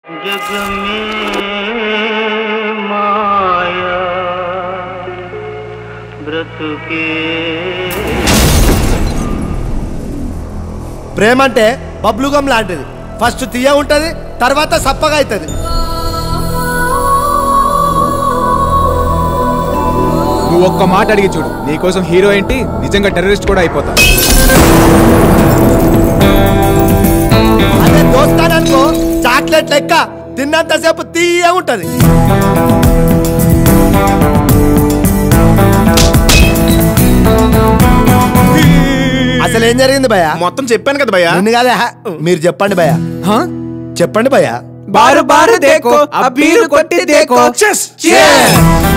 जग में माया व्रत के ప్రేమ అంటే బబ్లుగం లాంటిది ఫస్ట్ తీయ ఉంటది తర్వాత సప్పగా అవుతుంది నువ్వు ఒక్క మాట అడిగి చూడు నీకోసం హీరో ఏంటి నిజంగా టెర్రరిస్ట్ కూడా అయిపోతా అదే దోస్తాననుకో చాక్లెట్ లెక్క తిన్నంతసేపు తీయ ఉంటది అసలు ఏం జరిగింది భయ మొత్తం చెప్పాను కదా భయ్యా నిన్ను కాదే హ. మీరు చెప్పండి భయ చెప్పండి భయ బారు బారు దేకో ఆ బీరు కొట్టి దేకో Cheers.